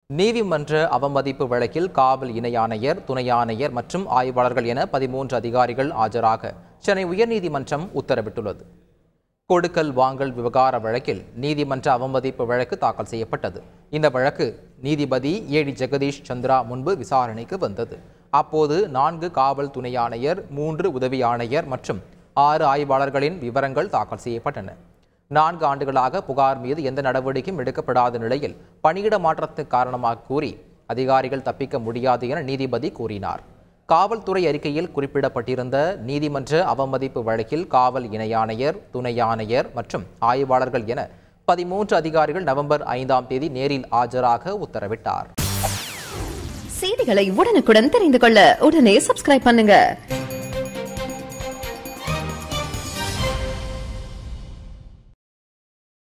நீதிமன்ற அவமதிப்பு வழக்கில் காவல் இணை ஆணையர் துணை ஆணையர் மற்றும் ஆய்வாளர்கள் என பதிமூன்று அதிகாரிகள் ஆஜராக சென்னை உயர்நீதிமன்றம் உத்தரவிட்டுள்ளது கொடுக்கல் வாங்கல் விவகார வழக்கில் நீதிமன்ற அவமதிப்பு வழக்கு தாக்கல் செய்யப்பட்டது இந்த வழக்கு நீதிபதி ஏடி ஜெகதீஷ் சந்திரா முன்பு விசாரணைக்கு வந்தது அப்போது நான்கு காவல் துணை ஆணையர் மூன்று உதவி ஆணையர் மற்றும் ஆறு ஆய்வாளர்களின் விவரங்கள் தாக்கல் செய்யப்பட்டன நான்கு ஆண்டுகளாக புகார் மீது எந்த நடவடிக்கையும் எடுக்கப்படாத நிலையில் பணியிட மாற்றத்துக்கு காரணமாக கூறி அதிகாரிகள் தப்பிக்க முடியாது என நீதிபதி கூறினார் காவல்துறை அறிக்கையில் குறிப்பிடப்பட்டிருந்த நீதிமன்ற அவமதிப்பு வழக்கில் காவல் இணை ஆணையர் துணை ஆணையர் மற்றும் ஆய்வாளர்கள் என பதிமூன்று அதிகாரிகள் நவம்பர் ஐந்தாம் தேதி நேரில் ஆஜராக உத்தரவிட்டார் செய்திகளை உடனுக்குடன் தெரிந்து கொள்ள உடனே சப்ஸ்கிரைப் பண்ணுங்க